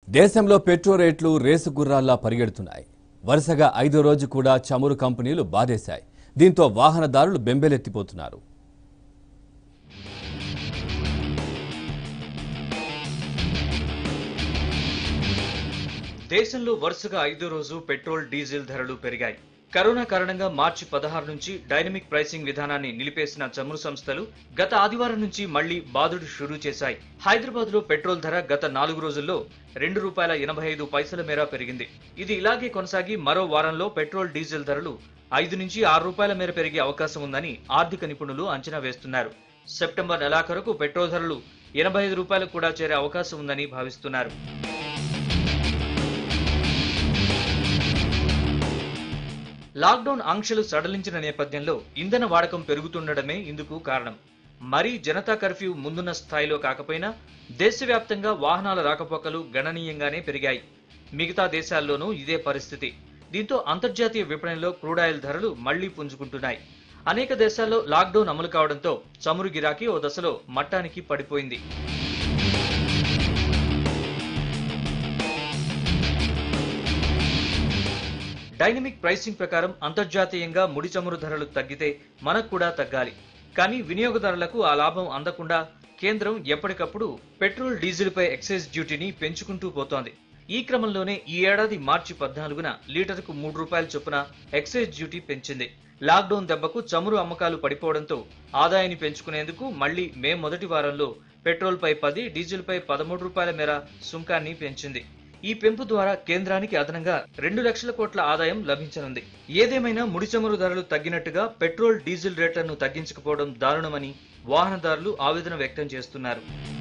దేశంలో పెట్రోల్ రేట్లు రేసు గుర్రాల్లా పరిగెడుతున్నాయి వరుసగా ఐదో రోజు కూడా చమురు కంపెనీలు బాధేశాయి దీంతో వాహనదారులు బెంబేలెత్తిపోతున్నారు దేశంలో వరుసగా ఐదో రోజు పెట్రోల్ డీజిల్ ధరలు పెరిగాయి కరోనా కారణంగా మార్చి పదహారు నుంచి డైనమిక్ ప్రైసింగ్ విధానాన్ని నిలిపేసిన చమురు సంస్థలు గత ఆదివారం నుంచి మళ్లీ బాదుడు షురూ చేశాయి హైదరాబాద్ లో పెట్రోల్ ధర గత నాలుగు రోజుల్లో రెండు రూపాయల ఎనభై ఐదు పైసల మేర పెరిగింది ఇది ఇలాగే కొనసాగి మరో వారంలో పెట్రోల్ డీజిల్ ధరలు ఐదు నుంచి ఆరు రూపాయల మేర పెరిగే అవకాశం ఉందని ఆర్థిక నిపుణులు అంచనా వేస్తున్నారు సెప్టెంబర్ నెలాఖరుకు పెట్రోల్ ధరలు ఎనభై ఐదు రూపాయలకు కూడా చేరే అవకాశం ఉందని భావిస్తున్నారు లాక్డౌన్ ఆంక్షలు సడలించిన నేపథ్యంలో ఇంధన వాడకం పెరుగుతుండడమే ఇందుకు కారణం మరీ జనతా కర్ఫ్యూ ముందున్న స్థాయిలో కాకపోయినా దేశవ్యాప్తంగా వాహనాల రాకపోకలు గణనీయంగానే పెరిగాయి మిగతా దేశాల్లోనూ ఇదే పరిస్థితి దీంతో అంతర్జాతీయ విపణిలో క్రూడాయిల్ ధరలు మళ్లీ పుంజుకుంటున్నాయి అనేక దేశాల్లో లాక్డౌన్ అమలు కావడంతో చమురు గిరాకీ ఓ దశలో మట్టానికి పడిపోయింది డైనమిక్ ప్రైసింగ్ ప్రకారం అంతర్జాతీయంగా ముడి చమురు ధరలు తగ్గితే మనకు కూడా తగ్గాలి కానీ వినియోగదారులకు ఆ లాభం అందకుండా కేంద్రం ఎప్పటికప్పుడు పెట్రోల్ డీజిల్ పై ఎక్సైజ్ డ్యూటీని పెంచుకుంటూ పోతోంది ఈ క్రమంలోనే ఈ ఏడాది మార్చి పద్నాలుగున లీటర్కు మూడు రూపాయల చొప్పున ఎక్సైజ్ డ్యూటీ పెంచింది లాక్డౌన్ దెబ్బకు చమురు అమ్మకాలు పడిపోవడంతో ఆదాయాన్ని పెంచుకునేందుకు మళ్లీ మే మొదటి వారంలో పెట్రోల్ పై పది డీజిల్ పై పదమూడు రూపాయల మేర సుంకాన్ని పెంచింది ఈ పెంపు ద్వారా కేంద్రానికి అదనంగా రెండు లక్షల కోట్ల ఆదాయం లభించనుంది ఏదేమైనా ముడి చమురు ధరలు తగ్గినట్టుగా పెట్రోల్ డీజిల్ రేట్లను తగ్గించకపోవడం దారుణమని వాహనదారులు ఆవేదన వ్యక్తం చేస్తున్నారు